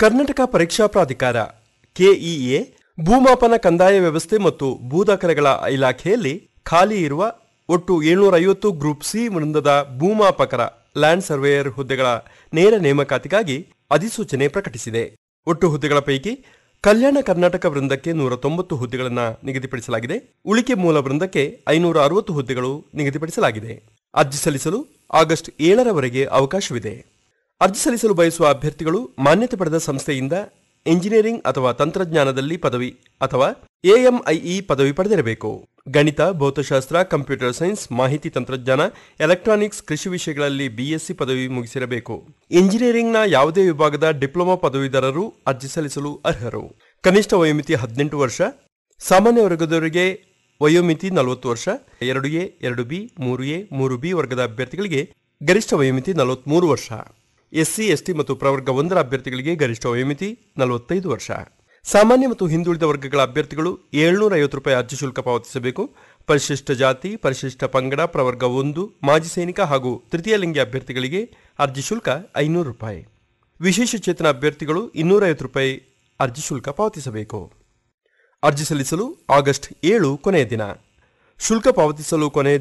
ಕರ್ನಾಟಕ ಪರೀಕ್ಷಾ ಪ್ರಾಧಿಕಾರ ಕೆಇಎ ಭೂಮಾಪನ ಕಂದಾಯ ವ್ಯವಸ್ಥೆ ಮತ್ತು ಭೂದಾಖಲೆಗಳ ಇಲಾಖೆಯಲ್ಲಿ ಖಾಲಿ ಇರುವ ಒಟ್ಟು ಏಳ್ನೂರ ಐವತ್ತು ಗ್ರೂಪ್ ಸಿ ವೃಂದದ ಭೂಮಾಪಕರ ಲ್ಯಾಂಡ್ ಸರ್ವೇಯರ್ ಹುದ್ದೆಗಳ ನೇರ ನೇಮಕಾತಿಗಾಗಿ ಅಧಿಸೂಚನೆ ಪ್ರಕಟಿಸಿದೆ ಒಟ್ಟು ಹುದ್ದೆಗಳ ಪೈಕಿ ಕಲ್ಯಾಣ ಕರ್ನಾಟಕ ವೃಂದಕ್ಕೆ ನೂರ ತೊಂಬತ್ತು ಹುದ್ದೆಗಳನ್ನು ನಿಗದಿಪಡಿಸಲಾಗಿದೆ ಉಳಿಕೆ ಮೂಲ ವೃಂದಕ್ಕೆ ಐನೂರ ಅರವತ್ತು ಹುದ್ದೆಗಳು ನಿಗದಿಪಡಿಸಲಾಗಿದೆ ಅರ್ಜಿ ಸಲ್ಲಿಸಲು ಆಗಸ್ಟ್ ಏಳರವರೆಗೆ ಅವಕಾಶವಿದೆ ಅರ್ಜಿ ಸಲ್ಲಿಸಲು ಬಯಸುವ ಅಭ್ಯರ್ಥಿಗಳು ಮಾನ್ಯತೆ ಪಡೆದ ಸಂಸ್ಥೆಯಿಂದ ಎಂಜಿನಿಯರಿಂಗ್ ಅಥವಾ ತಂತ್ರಜ್ಞಾನದಲ್ಲಿ ಪದವಿ ಅಥವಾ ಎಎಂಐಇ ಪದವಿ ಪಡೆದಿರಬೇಕು ಗಣಿತ ಭೌತಶಾಸ್ತ್ರ ಕಂಪ್ಯೂಟರ್ ಸೈನ್ಸ್ ಮಾಹಿತಿ ತಂತ್ರಜ್ಞಾನ ಎಲೆಕ್ಟ್ರಾನಿಕ್ಸ್ ಕೃಷಿ ವಿಷಯಗಳಲ್ಲಿ ಬಿಎಸ್ಸಿ ಪದವಿ ಮುಗಿಸಿರಬೇಕು ಇಂಜಿನಿಯರಿಂಗ್ನ ಯಾವುದೇ ವಿಭಾಗದ ಡಿಪ್ಲೊಮಾ ಪದವೀಧರರು ಅರ್ಜಿ ಸಲ್ಲಿಸಲು ಅರ್ಹರು ಕನಿಷ್ಠ ವಯೋಮಿತಿ ಹದಿನೆಂಟು ವರ್ಷ ಸಾಮಾನ್ಯ ವರ್ಗದವರಿಗೆ ವಯೋಮಿತಿ ನಲವತ್ತು ವರ್ಷ ಎರಡು ಎ ಎರಡು ಬಿ ಮೂರು ಎ ಮೂರು ಬಿ ವರ್ಗದ ಅಭ್ಯರ್ಥಿಗಳಿಗೆ ಗರಿಷ್ಠ ವಯೋಮಿತಿ ನಲವತ್ಮೂರು ವರ್ಷ ಎಸ್ಸಿ ಎಸ್ಟಿ ಮತ್ತು ಪ್ರವರ್ಗ ಒಂದರ ಅಭ್ಯರ್ಥಿಗಳಿಗೆ ಗರಿಷ್ಠ ವಯೋಮಿತಿ ನಲವತ್ತೈದು ವರ್ಷ ಸಾಮಾನ್ಯ ಮತ್ತು ಹಿಂದುಳಿದ ವರ್ಗಗಳ ಅಭ್ಯರ್ಥಿಗಳು ಏಳ್ನೂರ ಐವತ್ತು ರೂಪಾಯಿ ಅರ್ಜಿ ಶುಲ್ಕ ಪಾವತಿಸಬೇಕು ಪರಿಶಿಷ್ಟ ಜಾತಿ ಪರಿಶಿಷ್ಟ ಪಂಗಡ ಪ್ರವರ್ಗ ಒಂದು ಮಾಜಿ ಸೈನಿಕ ಹಾಗೂ ತೃತೀಯ ಲಿಂಗಿ ಅಭ್ಯರ್ಥಿಗಳಿಗೆ ಅರ್ಜಿ ಶುಲ್ಕ ಐನೂರು ರೂಪಾಯಿ ವಿಶೇಷ ಚೇತನ ಅಭ್ಯರ್ಥಿಗಳು ಇನ್ನೂರ ಐವತ್ತು ರೂಪಾಯಿ ಅರ್ಜಿ ಶುಲ್ಕ ಪಾವತಿಸಬೇಕು ಅರ್ಜಿ ಸಲ್ಲಿಸಲು ಆಗಸ್ಟ್ ಏಳು ಕೊನೆಯ ದಿನ ಶುಲ್ಕ ಪಾವತಿಸಲು ಕೊನೆಯ